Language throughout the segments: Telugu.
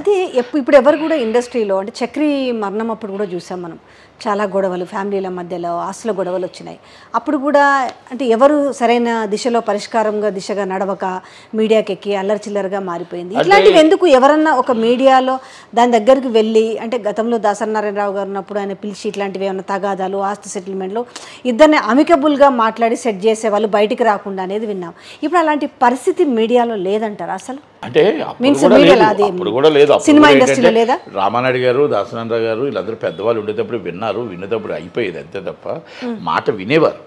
అదే ఎప్పు- ఇప్పుడు ఎవరు కూడా ఇండస్ట్రీలో అంటే చక్రి మరణం అప్పుడు కూడా చూసాం మనం చాలా గొడవలు ఫ్యామిలీల మధ్యలో ఆస్తుల గొడవలు వచ్చినాయి అప్పుడు కూడా అంటే ఎవరు సరైన దిశలో పరిష్కారంగా దిశగా నడవక మీడియాకి ఎక్కి అల్లరి చిల్లరగా మారిపోయింది ఇట్లాంటివి ఎందుకు ఎవరన్నా ఒక మీడియాలో దాని దగ్గరికి వెళ్ళి అంటే గతంలో దాసనారాయణరావు గారు ఉన్నప్పుడు ఆయన పిలిచి ఇట్లాంటివి ఏమైనా తగాదాలు ఆస్తి సెటిల్మెంట్లు ఇద్దరిని అమికబుల్గా మాట్లాడి సెట్ చేసే వాళ్ళు బయటికి రాకుండా అనేది విన్నాం ఇప్పుడు అలాంటి పరిస్థితి మీడియాలో లేదంటారా అసలు అంటే అప్పుడు Means కూడా media లేదు అది అప్పుడు కూడా లేదు అప్పుడు సినిమా కూడా ఇండస్ట్రీలో ఏంటంటే లేదా? రామానాయుడు గారు దాసనారాయణ గారు వీళ్ళందరూ పెద్దవాళ్ళు ఉండేటప్పుడు విన్నారు వినేటప్పుడు అయిపోయేది అంతే తప్ప మాట వినేవారు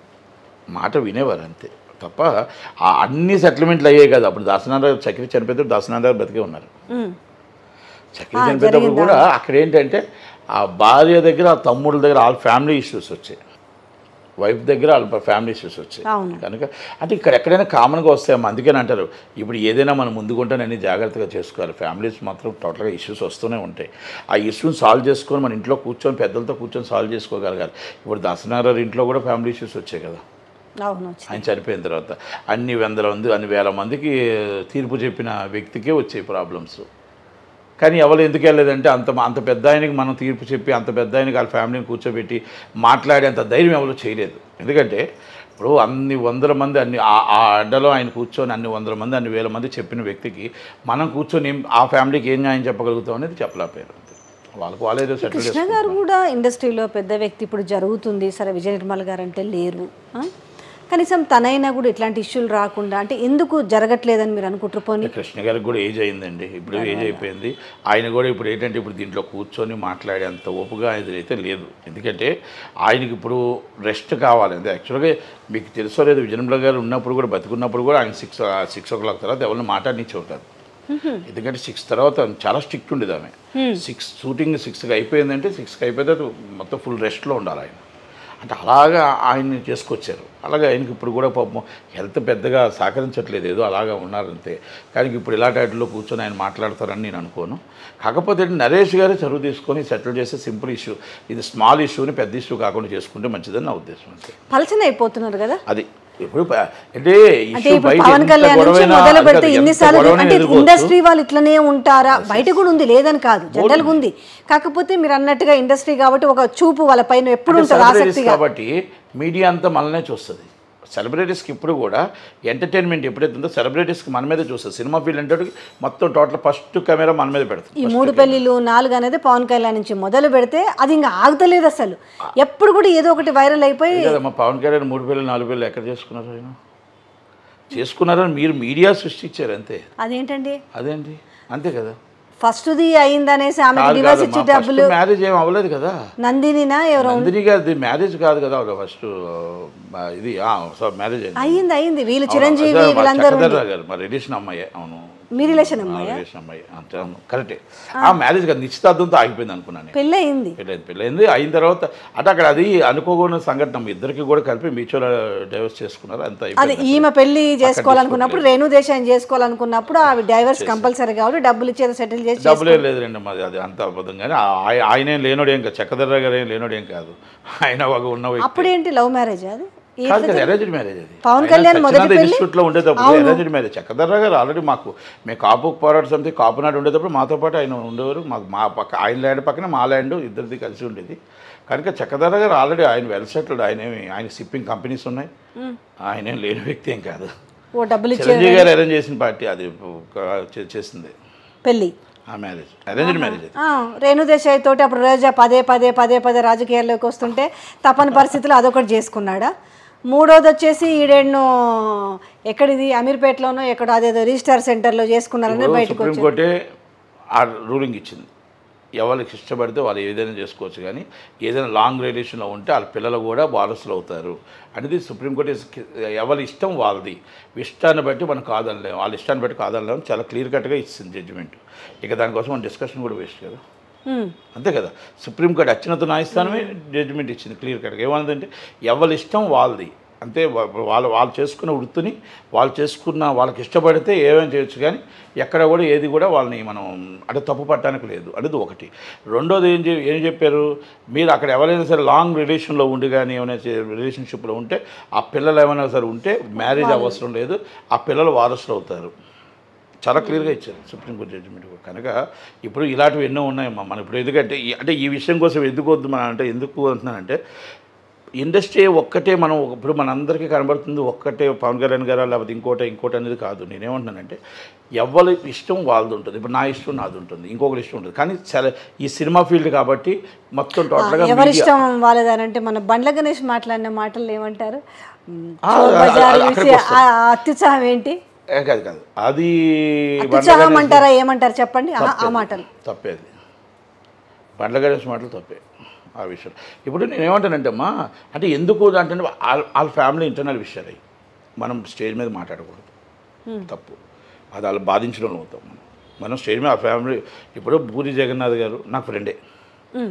మాట వినేవారు అంతే తప్ప ఆ అన్ని సెటిల్మెంట్లు అయ్యాయి కదా అప్పుడు దాసనారాయణ చక్రి చనిపోతే దాసనారాయణ గారు బతికే ఉన్నారు ఉమ్. చక్రి చనిపోయేటప్పుడు కూడా అక్కడ ఏంటంటే ఆ భార్య దగ్గర ఆ తమ్ముళ్ళ దగ్గర వాళ్ళ ఫ్యామిలీ ఇష్యూస్ వచ్చాయి వైఫ్ దగ్గర వాళ్ళ ఫ్యామిలీ ఇష్యూస్ వచ్చాయి అవును. కనుక అంటే ఇక్కడ ఎక్కడైనా కామన్గా వస్తాయమ్మా అందుకని అంటారు ఇప్పుడు ఏదైనా మనం ముందుకుంటే అన్ని జాగ్రత్తగా చేసుకోవాలి ఫ్యామిలీస్ మాత్రం టోటల్గా ఇష్యూస్ వస్తూనే ఉంటాయి ఆ ఇష్యూని సాల్వ్ చేసుకొని మన ఇంట్లో కూర్చొని పెద్దలతో కూర్చొని సాల్వ్ చేసుకోగలగాలి ఇప్పుడు దసనారావు ఇంట్లో కూడా ఫ్యామిలీ ఇష్యూస్ వచ్చాయి కదా అవును వచ్చింది. ఆయన చనిపోయిన తర్వాత అన్ని వందల మంది అన్ని వేల మందికి తీర్పు చెప్పిన వ్యక్తికే వచ్చాయి ప్రాబ్లమ్స్ కానీ ఎవరు ఎందుకు వెళ్ళలేదంటే అంత అంత పెద్ద ఆయనకి మనం తీర్పు చెప్పి అంత పెద్ద ఆయనకి వాళ్ళ ఫ్యామిలీని కూర్చోబెట్టి మాట్లాడేంత ధైర్యం ఎవరు చేయలేదు ఎందుకంటే ఇప్పుడు అన్ని వందల మంది అన్ని ఆ ఆ అడ్డలో ఆయన కూర్చొని అన్ని వందల మంది అన్ని వేల మంది చెప్పిన వ్యక్తికి మనం కూర్చొని ఏం- ఆ ఫ్యామిలీకి ఏం న్యాయం చెప్పగలుగుతాం అనేది చెప్పలేకపోయారు అంతే వాళ్ళకు వాళ్ళేదో సెటిల్ కృష్ణ గారు కూడా ఇండస్ట్రీలో పెద్ద వ్యక్తి ఇప్పుడు జరుగుతుంది సరే విజయ నిర్మల్ గారు అంటే లేరు ఆ? కనీసం తనైనా కూడా ఇట్లాంటి ఇష్యూలు రాకుండా అంటే ఎందుకు జరగట్లేదని మీరు అనుకుంటారు పోనీ కృష్ణ గారికి కూడా ఏజ్ అయిందండి ఇప్పుడు ఏజ్ అయిపోయింది ఆయన కూడా ఇప్పుడు ఏంటంటే ఇప్పుడు దీంట్లో కూర్చొని మాట్లాడేంత ఓపుగా ఆయన అయితే లేదు ఎందుకంటే ఆయనకి ఇప్పుడు రెస్ట్ కావాలి అంటే యాక్చువల్గా మీకు తెలుసో లేదు విజయనగర గారు ఉన్నప్పుడు కూడా బతుకున్నప్పుడు కూడా ఆయన సిక్స్ సిక్స్ ఓ క్లాక్ తర్వాత ఎవరిని మాట్లాడనిచ్చేవారు కాదు ఎందుకంటే సిక్స్ తర్వాత చాలా స్ట్రిక్ట్ ఉండేది ఆమె సిక్స్ షూటింగ్ సిక్స్కి అయిపోయిందంటే సిక్స్కి అయిపోతే మొత్తం ఫుల్ రెస్ట్లో ఉండాలి ఆయన అంటే అలాగా ఆయన్ని చేసుకొచ్చారు అలాగే ఆయనకి ఇప్పుడు కూడా పాపం హెల్త్ పెద్దగా సహకరించట్లేదు ఏదో అలాగా ఉన్నారంతే కానీ ఇప్పుడు ఇలాంటి వాటిలో కూర్చొని ఆయన మాట్లాడతారని నేను అనుకోను కాకపోతే నరేష్ గారే చదువు తీసుకొని సెటిల్ చేసే సింపుల్ ఇష్యూ ఇది స్మాల్ ఇష్యూని పెద్ద ఇష్యూ కాకుండా చేసుకుంటే మంచిదని నా ఉద్దేశం అంతే పలచన అయిపోతున్నారు కదా అది ఇప్పుడు ప- అంటే అంటే issue ఇప్పుడు బయట పవన్ ఎంత కళ్యాణ్ నుంచి గొడవైనా మొదలు పెడితే అంటే ఎంత ఎన్నిసార్లు గొడవైనా అంటే ఎదుర్కోవచ్చు. ఇండస్ట్రీ వాళ్ళు ఇట్లనే ఉంటారా బయట కూడా ఉంది లేదని కాదు జనరల్గా ఉంది కాకపోతే మీరు అన్నట్టుగా ఇండస్ట్రీ కాబట్టి ఒక చూపు వాళ్ళ పైన ఎప్పుడు ఉంటుంది సెలబ్రిటీస్ ఆసక్తిగా కాబట్టి మీడియా అంతా మనల్నే చూస్తుంది సెలబ్రిటీస్కి ఇప్పుడు కూడా ఎంటర్టైన్మెంట్ ఎప్పుడైతే ఉందో సెలబ్రిటీస్కి మన మీద చూస్తుంది సినిమా ఫీల్డ్ అంటే మొత్తం టోటల్ ఫస్ట్ కెమెరా మన మీద పెడుతుంది ఈ మూడు పెళ్లిలు నాలుగు అనేది పవన్ కళ్యాణ్ నుంచి మొదలు పెడితే అది ఇంకా ఆగుతలేదు అసలు ఎప్పుడు కూడా ఏదో ఒకటి వైరల్ అయిపోయి కదమ్మా పవన్ కళ్యాణ్ మూడు పిల్లలు నాలుగు పిల్లలు ఎక్కడ చేసుకున్నారు ఆయన చేసుకున్నారని మీరు మీడియా సృష్టించారు అంతే అదేంటండి అదేంటి అంతే కదా ఫస్ట్ది అయిందనేసి ఆమెకు డివోర్స్ ఇచ్చే డబ్బులు మ్యారేజ్ ఏం అవ్వలేదు కదా నందినినా ఎవరో నందిని గారిది మ్యారేజ్ కాదు కదా ఫస్ట్ ఇది మ్యారేజ్ అయింది అయింది అయింది వీళ్ళు అవును, చిరంజీవి అదే మా వీళ్ళందరూ చక్రధర్ గారు మా రిలేషన్ అమ్మాయి అవును మీ రిలేషన్ మా అమ్మాయి రిలేషన్ అమ్మాయి అంతే అవును కరెక్టే ఆ మ్యారేజ్ కాదు నిశ్చితార్థంతో ఆగిపోయింది అనుకున్నాను నేను. పెళ్ళి అయింది పెళ్ళైంది పెళ్ళైంది అయిన తర్వాత అంటే అక్కడ అది అనుకోకుండా సంఘటన మీ ఇద్దరికి కూడా కలిపి మ్యూచువల్ డైవర్స్ చేసుకున్నారు అంత అది అయిపోయింది ఈమె పెళ్లి చేసుకోవాలనుకున్నప్పుడు రేణు దేశాన్ని చేసుకోవాలనుకున్నప్పుడు ఆవి డైవర్స్ కంపల్సరీ కాబట్టి డబ్బులు ఇచ్చేది సెటిల్ చేసి డబ్బులే లేదు రండి మాది అది అంత అబద్ధం కానీ ఆయ- ఆయన ఏం లేనోడు ఏం కాదు చక్కదర్ర గారు ఏం లేనోడు ఏం కాదు ఆయన ఒక ఉన్న వ్యక్తి. అప్పుడు ఏంటి లవ్ మ్యారేజ్ అది ఈ- కాదు కదా అరేంజ్డ్ మ్యారేజ్ అది పవన్ ఆయన కళ్యాణ్ మొదటి సత్యనారాయణ పెళ్లి? ఇన్స్టిట్యూట్లో ఉండేటప్పుడు అరేంజ్డ్ మ్యారేజ్ చక్కదర్ర గారు ఆల్రెడీ మాకు మేము కాపు పోరాట సమితి కాపు నాడు ఉండేటప్పుడు మాతో పాటు ఆయన ఉండేవారు మాకు మా పక్క ఆయన ల్యాండ్ పక్కన మా ల్యాండ్ ఇద్దరిది కలిసి ఉండేది కనుక చక్కదర్ర గారు ఆల్రెడీ ఆయన వెల్ సెటిల్డ్ ఆయన ఏమి ఆయన షిప్పింగ్ కంపెనీస్ ఉన్నాయి ఆయన ఏం లేని వ్యక్తి ఏం కాదు ఓ డబ్బులు ఇచ్చే చిరంజీవి గారు అరేంజ్ చేసిన పార్టీ అది ఒక- చే- చేసింది పెళ్లి ఆ మ్యారేజ్ అరేంజ్డ్ మ్యారేజ్ అది ఆ, రేణు దేశాయ్ తోటి అప్పుడు రోజా పదే పదే పదే పదే రాజకీయాల్లోకి వస్తుంటే తప్పని పరిస్థితులు అదొకటి చేసుకున్నాడా మూడోది వచ్చేసి ఈడేను ఎక్కడిది అమీర్పేటలోనో ఎక్కడో అదేదో రిజిస్టార్ సెంటర్లో చేసుకున్నారని ఇప్పుడు బయటకు వచ్చి సుప్రీంకోర్టే ఆ రూలింగ్ ఇచ్చింది ఎవరికి ఇష్టపడితే వాళ్ళు ఏదైనా చేసుకోవచ్చు కానీ ఏదైనా లాంగ్ రిలేషన్లో ఉంటే వాళ్ళ పిల్లలు కూడా వారసులు అవుతారు అనేది సుప్రీంకోర్టు ఇస్- ఎవరి ఇష్టం వాళ్ళది ఇష్టాన్ని బట్టి మనం కాదనలేం వాళ్ళ ఇష్టాన్ని బట్టి కాదనలేం చాలా క్లియర్ కట్గా ఇచ్చింది జడ్జిమెంట్ ఇక దానికోసం మన డిస్కషన్ కూడా వేస్ట్ కదా ఉమ్, అంతే కదా సుప్రీంకోర్టు అత్యున్నత న్యాయస్థానమే జడ్జిమెంట్ ఇచ్చింది క్లియర్ కట్గా ఏమన్నదంటే ఎవరి ఇష్టం వాళ్ళది అంతే వా- వాళ్ళు వాళ్ళు చేసుకున్న వృత్తిని వాళ్ళు చేసుకున్న వాళ్ళకి ఇష్టపడితే ఏమేమి చేయొచ్చు కానీ ఎక్కడ కూడా ఏది కూడా వాళ్ళని మనం అంటే తప్పు పట్టడానికి లేదు అనేది ఒకటి రెండోది ఏం చె- ఏం చెప్పారు మీరు అక్కడ ఎవరైనా సరే లాంగ్ రిలేషన్లో ఉండి కానీ ఏమైనా రిలేషన్షిప్లో ఉంటే ఆ పిల్లలు ఏమైనా సరే ఉంటే మ్యారేజ్ అవసరం లేదు ఆ పిల్లలు వారసులు అవుతారు చాలా క్లియర్గా ఇచ్చారు సుప్రీంకోర్టు జడ్జిమెంట్ కూడా కనుక ఇప్పుడు ఇలాంటివి ఎన్నో ఉన్నాయమ్మా మనం ఇప్పుడు ఎందుకంటే ఈ- అంటే ఈ విషయం కోసం ఎందుకు వద్దు మనం అంటే ఎందుకు అంటున్నానంటే ఇండస్ట్రీ ఒక్కటే మనం ఒక- ఇప్పుడు మనందరికీ కనబడుతుంది ఒక్కటే పవన్ కళ్యాణ్ గారు లేకపోతే ఇంకోటి ఇంకోటి అనేది కాదు నేనేమంటున్నానంటే ఎవరి ఇష్టం వాళ్ళది ఉంటుంది ఇప్పుడు నా ఇష్టం నాది ఉంటుంది ఇంకొకరి ఇష్టం ఉంటుంది కానీ చాలా ఈ సినిమా ఫీల్డ్ కాబట్టి మొత్తం టోటల్గా ఎవరి media- ఇష్టం వాళ్ళదానంటే మన బండ్ల గణేష్ మాట్లాడిన మాటలు ఏమంటారు మ్, ఆ, చోర్ ఆ, బజార్ అక్కడికి చూసి వస్తాం. ఆ అత్యుత్సాహం ఏంటి ఏ కాదు కాదు అది అత్యుత్సాహం అంటారా ఏమంటారు చెప్పండి ఆ- ఆ మాటలు తప్పే అది బండ్ల గణేష్ మాటలు తప్పే ఆ విషయం ఇప్పుడు నేను ఏమంటానంటే అమ్మా అంటే ఎందుకు అంటే వాళ్ళ వాళ్ళ ఫ్యామిలీ ఇంటర్నల్ విషయాలు అవి మనం స్టేజ్ మీద మాట్లాడకూడదు తప్పు అది వాళ్ళు బాధించడం అవుతాం మనం మనం స్టేజ్ మీద ఆ ఫ్యామిలీ ఇప్పుడు పూరి జగన్నాథ్ గారు నాకు ఫ్రెండే మ్,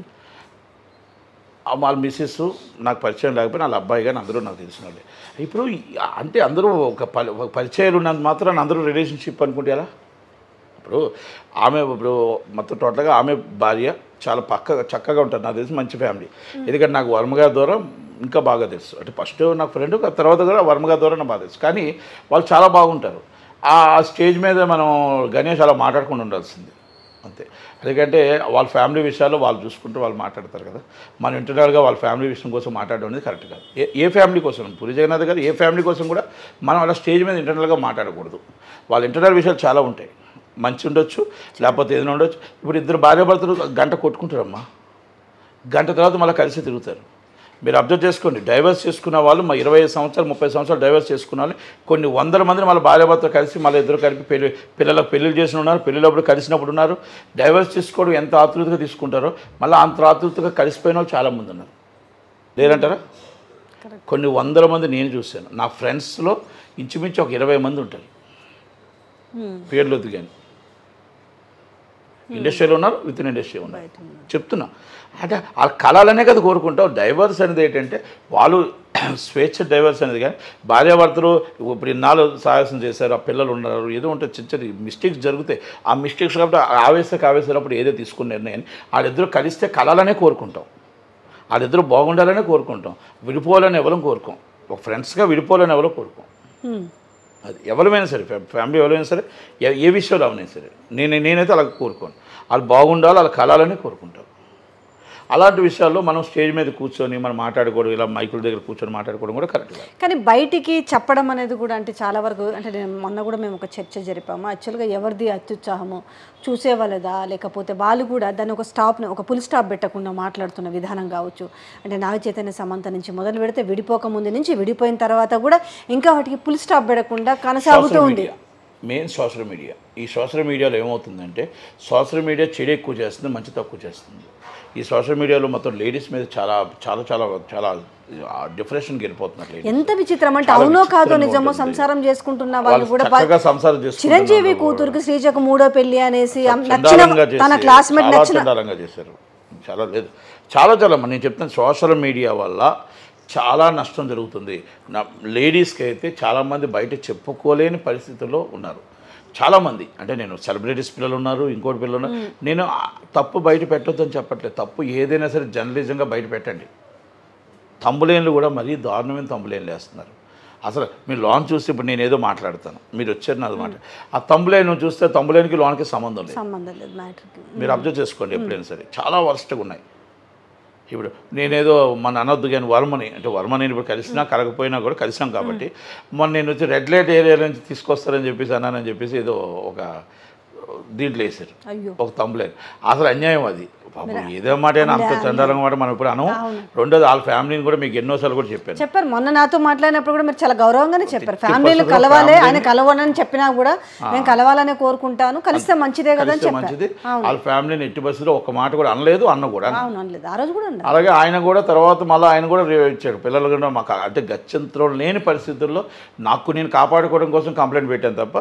ఆ వాళ్ళ మిస్సెస్ నాకు పరిచయం లేకపోయినా వాళ్ళ అబ్బాయి కానీ అందరూ నాకు తెలిసిన వాళ్ళే ఇప్పుడు ఈ- అంటే అందరూ ఒక పరి ఒక పరిచయాలు ఉన్నంత మాత్రం అందరూ రిలేషన్షిప్ అనుకుంటే ఎలా ఇప్పుడు ఆమె ఇప్పుడు మొత్తం టోటల్గా ఆమె భార్య చాలా పక్క చక్కగా ఉంటారు నాకు తెలిసి మంచి ఫ్యామిలీ ఎందుకంటే నాకు వర్మగారి ద్వారా ఇంకా బాగా తెలుసు అంటే ఫస్ట్ నాకు ఫ్రెండ్ తర్వాత కూడా వర్మగారి ద్వారా నాకు బాగా తెలుసు కానీ వాళ్ళు చాలా బాగుంటారు ఆ స్టేజ్ మీద మనం గణేష్ అలా మాట్లాడకుండా ఉండాల్సింది అంతే ఎందుకంటే వాళ్ళ ఫ్యామిలీ విషయాలు వాళ్ళు చూసుకుంటూ వాళ్ళు మాట్లాడతారు కదా మనం ఇంటర్నల్గా వాళ్ళ ఫ్యామిలీ విషయం కోసం మాట్లాడడం అనేది కరెక్ట్ కాదు ఏ ఏ ఫ్యామిలీ కోసం పూరి జగన్నాథ్ గారు ఏ ఫ్యామిలీ కోసం కూడా మనం అలా స్టేజ్ మీద ఇంటర్నల్గా మాట్లాడకూడదు వాళ్ళ ఇంటర్నల్ విషయాలు చాలా ఉంటాయి మంచి ఉండొచ్చు లేకపోతే ఏదైనా ఉండొచ్చు ఇప్పుడు ఇద్దరు భార్యాభర్తలు గంట కొట్టుకుంటారమ్మా గంట తర్వాత మళ్ళీ కలిసి తిరుగుతారు మీరు అబ్జర్వ్ చేసుకోండి డైవర్స్ చేసుకున్న వాళ్ళు మా ఇరవై ఐదు సంవత్సరాలు ముప్పై సంవత్సరాలు డైవర్స్ చేసుకున్న వాళ్ళు కొన్ని వందల మందిని మళ్ళీ భార్యాభర్తలు కలిసి మళ్ళీ ఇద్దరు కలిపి పెళ్లి పిల్లలకు పెళ్లిళ్ళు చేసిన ఉన్నారు పెళ్ళినప్పుడు కలిసినప్పుడు ఉన్నారు డైవర్స్ తీసుకోవడం ఎంత ఆతృతగా తీసుకుంటారో మళ్ళీ అంత ఆతృతగా కలిసిపోయిన వాళ్ళు చాలామంది ఉన్నారు లేరంటారా కొన్ని వందల మంది నేను చూశాను నా ఫ్రెండ్స్లో ఇంచుమించు ఒక ఇరవై మంది ఉంటారు పేర్లు వద్దు కానీ ఇండస్ట్రీలో ఉన్నారు విత్ ఇన్ ఇండస్ట్రీ ఉన్నారు చెప్తున్నా అంటే ఆ కళలనే కదా కోరుకుంటాం డైవర్స్ అనేది ఏంటంటే వాళ్ళు స్వేచ్ఛ డైవర్స్ అనేది కానీ భార్యాభర్తలు ఇప్పుడు ఇన్నాళ్ళు సాహసం చేశారు ఆ పిల్లలు ఉన్నారు ఏదో ఉంటే చిన్న చిన్న మిస్టేక్స్ జరుగుతాయి ఆ మిస్టేక్స్ కాబట్టి ఆవేశకు ఆవేశనప్పుడు ఏదో తీసుకున్న నిర్ణయం వాళ్ళిద్దరూ కలిస్తే కళలనే కోరుకుంటాం వాళ్ళిద్దరూ బాగుండాలనే కోరుకుంటాం విడిపోవాలని ఎవరం కోరుకోం ఒక ఫ్రెండ్స్గా విడిపోవాలని ఎవరో కోరుకోం మ్, అది ఎవరైనా సరే ఫ్యా- ఫ్యామిలీ ఎవరైనా సరే ఏ- ఏ విషయంలో అవునైనా సరే నేను నేనైతే అలా కోరుకోను వాళ్ళు బాగుండాలి వాళ్ళ కళాలని కోరుకుంటారు అలాంటి విషయాల్లో మనం స్టేజ్ మీద కూర్చొని మనం మాట్లాడుకోవడం ఇలా మైకుల దగ్గర కూర్చొని మాట్లాడుకోవడం కూడా కరెక్ట్ కాదు కానీ బయటికి చెప్పడం అనేది కూడా అంటే చాలా వరకు అంటే నేను మొన్న కూడా మేము ఒక చర్చ జరిపాము యాక్చువల్గా ఎవరిది అత్యుత్సాహము చూసేవాళ్ళదా లేకపోతే వాళ్ళు కూడా దాన్ని ఒక స్టాప్ని ఒక పుల్ స్టాప్ పెట్టకుండా మాట్లాడుతున్న విధానం కావచ్చు అంటే నాగ చైతన్య సమంత నుంచి మొదలు పెడితే విడిపోక ముందు నుంచి విడిపోయిన తర్వాత కూడా ఇంకా వాటికి పుల్ స్టాప్ పెట్టకుండా కొనసాగుతూ సోషల్ ఉంది మీడియా మెయిన్ సోషల్ మీడియా ఈ సోషల్ మీడియాలో ఏమవుతుందంటే సోషల్ మీడియా చెడు ఎక్కువ చేస్తుంది మంచి తక్కువ చేస్తుంది ఈ సోషల్ మీడియాలో మొత్తం లేడీస్ మీద చాలా చాలా చాలా చాలా డిప్రెషన్కి వెళ్ళిపోతున్నారు ladies. ఎంత విచిత్రం అంటే చాలా అవునో కాదో విచిత్రంగా నిజమో ఉంటుంది. సంసారం చేసుకుంటున్న వాళ్ళు వాళ్ళు కూడా చక్కగా సంసారం చేసుకుంటున్నారు. చిరంజీవి కూతురికి శ్రీజకు మూడో పెళ్లి అనేసి నచ్చిన చండాలంగా తన చేసి, క్లాస్మేట్ చాలా నచ్చిన చండాలంగా చేశారు చాలా లేదు చాలా చాలా మరి నేను చెప్తాను సోషల్ మీడియా వల్ల చాలా నష్టం జరుగుతుంది నా లేడీస్కి అయితే చాలామంది బయట చెప్పుకోలేని పరిస్థితుల్లో ఉన్నారు చాలామంది అంటే నేను సెలబ్రిటీస్ పిల్లలు ఉన్నారు ఇంకోటి పిల్లలు ఉన్నారు నేను ఆ తప్పు బయట పెట్టొద్దని చెప్పట్లేదు తప్పు ఏదైనా సరే జర్నలిజంగా బయట పెట్టండి తంబులేన్లు కూడా మరీ దారుణమైన తంబులేన్లు వేస్తున్నారు అసలు మీరు లోన్ చూస్తే ఇప్పుడు నేను ఏదో మాట్లాడతాను మీరు వచ్చారు నాది మాట ఆ తంబులేన్ చూస్తే తంబులేన్కి లోన్కి సంబంధం లేదు సంబంధం లేదు మ్యాటర్కి మీరు అబ్జర్వ్ చేసుకోండి ఎప్పుడైనా సరే చాలా వరస్ట్గా ఉన్నాయి ఇప్పుడు నేనేదో మన అనొద్దు కానీ వర్మని అంటే వర్మ నేను ఇప్పుడు కలిసినా కలగపోయినా కూడా కలిసాం కాబట్టి మొన్న నేను వచ్చి రెడ్ లైట్ ఏరియా నుంచి తీసుకొస్తారని చెప్పేసి అన్నానని చెప్పేసి ఏదో ఒక దీంట్లో వేసారు అయ్యో ఒక తంబులేన్ అసలు అన్యాయం అది పాపం ఏదో మాట అయినా అంత చండాలంగా మాట మనం ఇప్పుడు అనం అవును. రెండోది వాళ్ళ ఫ్యామిలీని కూడా మీకు ఎన్నోసార్లు కూడా చెప్పాను చెప్పారు మొన్న నాతో మాట్లాడినప్పుడు కూడా మీరు చాలా గౌరవంగానే చెప్పారు ఫ్యామిలీలు చెప్పారు, కలవాలి family- ఆయన కలవనని చెప్పినా కూడా నేను కలవాలనే కోరుకుంటాను కలిస్తే మంచిదే కదా అని కలిస్తే చెప్పారు మంచిది వాళ్ళ ఫ్యామిలీని ఎట్టి బస్సులో ఒక మాట కూడా అనలేదు అన్న కూడా అవును అనలేదు ఆ రోజు కూడా అన్నారు అలాగే ఆయన కూడా తర్వాత మళ్ళీ ఆయన కూడా రివ్యూ ఇచ్చాడు పిల్లలు కూడా మాకు అంటే గత్యంతరం లేని పరిస్థితుల్లో నాకు నేను కాపాడుకోవడం కోసం కంప్లైంట్ పెట్టాను తప్ప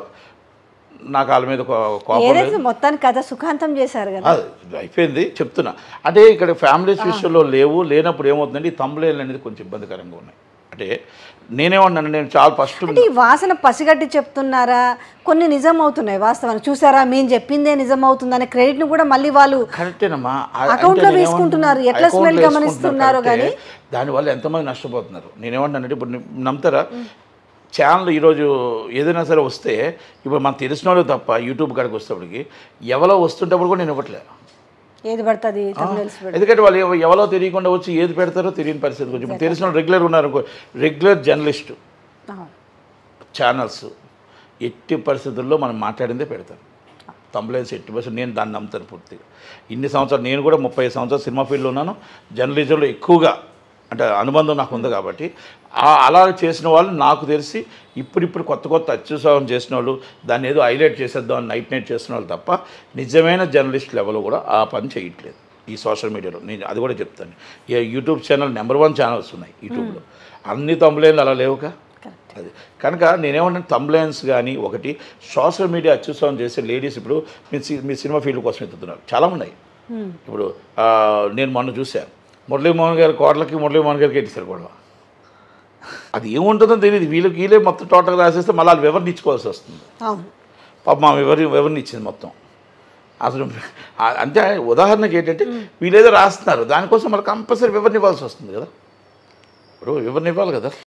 నాకు వాళ్ళ మీద కో- కోపం లేదు ఏదైతే మొత్తానికి కథ సుఖాంతం చేశారు కదా అది అయిపోయింది చెప్తున్నా అంటే ఇక్కడ ఫ్యామిలీస్ విషయంలో లేవు లేనప్పుడు ఏమవుతుందంటే ఈ తమ్ములేళ్ళు అనేది కొంచెం ఇబ్బందికరంగా ఉన్నాయి అంటే నేనేమన్నాను నేను చాలా ఫస్ట్ అంటే ఈ వాసన పసిగట్టి చెప్తున్నారా కొన్ని నిజం అవుతున్నాయి వాస్తవానికి చూసారా మేము చెప్పిందే నిజం అవుతుందనే క్రెడిట్ ని కూడా మళ్ళీ వాళ్ళు కరెక్టేనమ్మా ఆ- Account అంటే లో నేనేమంటున్నా- వేసుకుంటున్నారు. ఎట్లా account smell లో గమనిస్తున్నారో వేసుకుంటున్నారు కానీ. కరెక్టే. దానివల్ల ఎంతమంది నష్టపోతున్నారు నేనేమంటానంటే ఇప్పుడు ని- నమ్ముతారా ఛానల్ ఈరోజు ఏదైనా సరే వస్తే ఇప్పుడు మనకు తెలిసిన వాళ్ళు తప్ప యూట్యూబ్ కాడికి వచ్చేటప్పటికి ఎవరో వస్తుంటప్పుడు కూడా నేను ఇవ్వట్లేదు ఏది పడుతుంది thumbnails పెడతారు. ఎందుకంటే వాళ్ళు ఎవ- ఎవరో తెలియకుండా వచ్చి ఏది పెడతారో తెలియని పరిస్థితి కొంచెం ఇప్పుడు తెలిసిన రెగ్యులర్ ఉన్నారు అనుకో రెగ్యులర్ జర్నలిస్టు అవును. ఛానల్స్ ఎట్టి పరిస్థితుల్లో మనం మాట్లాడిందే పెడతాను తమ్ములేసి ఎట్టి పరిస్థితులు నేను దాన్ని నమ్ముతాను పూర్తిగా ఇన్ని సంవత్సరాలు నేను కూడా ముప్పై సంవత్సరాలు సినిమా ఫీల్డ్లో ఉన్నాను జర్నలిజంలో ఎక్కువగా అంటే అనుబంధం నాకు ఉంది కాబట్టి ఆ- అలా చేసిన వాళ్ళు నాకు తెలిసి ఇప్పుడిప్పుడు కొత్త కొత్త అత్యుత్సాహం చేసిన వాళ్ళు దాన్ని ఏదో హైలైట్ చేసేద్దాం అని నైట్ నైట్ చేసిన వాళ్ళు తప్ప నిజమైన జర్నలిస్ట్ లెవెల్ కూడా ఆ పని చేయట్లేదు ఈ సోషల్ మీడియాలో నేను అది కూడా చెప్తాను ఈ YouTube channel number one channels ఉన్నాయి యూట్యూబ్లో అన్ని తమ్ములేళ్ళు అలా లేవుగా కరెక్ట్ అది కనుక నేనేమంటాను తంబ్లైన్స్ కానీ ఒకటి సోషల్ మీడియా అత్యుత్సవం చేసే లేడీస్ ఇప్పుడు మీ సి- మీ సినిమా ఫీల్డ్ కోసం ఎత్తుతున్నారు చాలా ఉన్నాయి ఇప్పుడు ఆ, నేను మొన్న చూశాను మురళీమోహన్ గారి కోటలకి మురళీమోహన్ గారికి ఎట్టిస్తారు గొడవ అది ఏముంటుందో తెలియదు వీళ్ళకి వీళ్ళే మొత్తం టోటల్గా రాసేస్తే మళ్ళీ వాళ్ళు వివరణ ఇచ్చుకోవాల్సి వస్తుంది అవును పాప మా వివరి వివరణ ఇచ్చింది మొత్తం అసలు ఆ- అంటే ఉదాహరణకి ఏంటంటే వీళ్ళేదో రాస్తున్నారు దానికోసం మళ్ళీ కంపల్సరీ వివరణ ఇవ్వాల్సి వస్తుంది కదా ఇప్పుడు వివరణ ఇవ్వాలి కదా